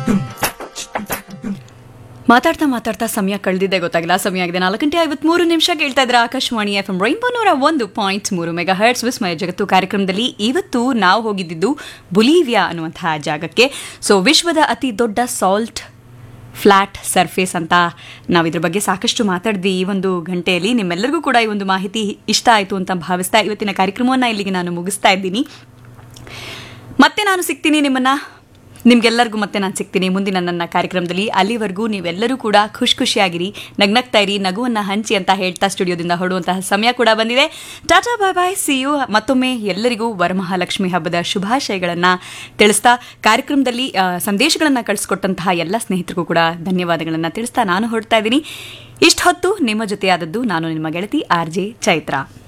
ಮಾತಾಡ್ತಾ ಮಾತಾಡ್ತಾ ಸಮಯ ಕಳೆದಿದ್ದೆ ಗೊತ್ತಾಗಿಲ್ಲ ಸಮಯ ಆಗಿದೆ ನಾಲ್ಕು ಗಂಟೆ ಐವತ್ಮೂರು ನಿಮಿಷ ಕೇಳ್ತಾ ಇದ್ರೆ ಆಕಾಶವಾಣಿ ಎಫ್ ಎಂ ರೈನ್ಬೋ ನೂರ ಒಂದು ಪಾಯಿಂಟ್ ಮೂರು ಮೆಗಾ ಹರ್ಟ್ಸ್ ವಿಸ್ಮಯ ಜಗತ್ತು ಕಾರ್ಯಕ್ರಮದಲ್ಲಿ ಇವತ್ತು ನಾವು ಹೋಗಿದ್ದಿದ್ದು ಬುಲಿವಿಯಾ ಅನ್ನುವಂತಹ ಜಾಗಕ್ಕೆ ಸೊ ವಿಶ್ವದ ಅತಿ ದೊಡ್ಡ ಸಾಲ್ಟ್ ಫ್ಲಾಟ್ ಸರ್ಫೇಸ್ ಅಂತ ನಾವು ಇದ್ರ ಬಗ್ಗೆ ಸಾಕಷ್ಟು ಮಾತಾಡಿದ್ವಿ ಈ ಒಂದು ಗಂಟೆಯಲ್ಲಿ ನಿಮ್ಮೆಲ್ಲರಿಗೂ ಕೂಡ ಈ ಒಂದು ಮಾಹಿತಿ ಇಷ್ಟ ಆಯಿತು ಅಂತ ಭಾವಿಸ್ತಾ ಇವತ್ತಿನ ಕಾರ್ಯಕ್ರಮವನ್ನು ಇಲ್ಲಿಗೆ ನಾನು ಮುಗಿಸ್ತಾ ಇದ್ದೀನಿ ಮತ್ತೆ ನಾನು ಸಿಗ್ತೀನಿ ನಿಮ್ಮನ್ನ ನಿಮ್ಗೆಲ್ಲರಿಗೂ ಮತ್ತೆ ನಾನು ಸಿಗ್ತೀನಿ ಮುಂದಿನ ನನ್ನ ಕಾರ್ಯಕ್ರಮದಲ್ಲಿ ಅಲ್ಲಿವರೆಗೂ ನೀವೆಲ್ಲರೂ ಕೂಡ ಖುಷಿ ಖುಷಿಯಾಗಿರಿ ನಗ್ನಗ್ತಾ ಇರಿ ನಗುವನ್ನ ಹಂಚಿ ಅಂತ ಹೇಳ್ತಾ ಸ್ಟುಡಿಯೋದಿಂದ ಹೊರಡುವಂತಹ ಸಮಯ ಕೂಡ ಬಂದಿದೆ tata bye bye see you ಮತ್ತೊಮ್ಮೆ ಎಲ್ಲರಿಗೂ ವರಮಹಾಲಕ್ಷ್ಮಿ ಹಬ್ಬದ ಶುಭಾಶಯಗಳನ್ನು ತಿಳಿಸ್ತಾ ಕಾರ್ಯಕ್ರಮದಲ್ಲಿ ಆ, ಸಂದೇಶಗಳನ್ನು ಕಳಿಸ್ಕೊಟ್ಟಂತಹ ಎಲ್ಲ ಸ್ನೇಹಿತರಿಗೂ ಕೂಡ ಧನ್ಯವಾದಗಳನ್ನು ತಿಳಿಸ್ತಾ ನಾನು ಹೊರಡ್ತಾ ಇದ್ದೀನಿ ಇಷ್ಟು ಹೊತ್ತು ನಿಮ್ಮ ಜೊತೆಯಾದದ್ದು ನಾನು ನಿಮ್ಮ ಗೆಳತಿ ಆರ್ ಜೆ ಚೈತ್ರಾ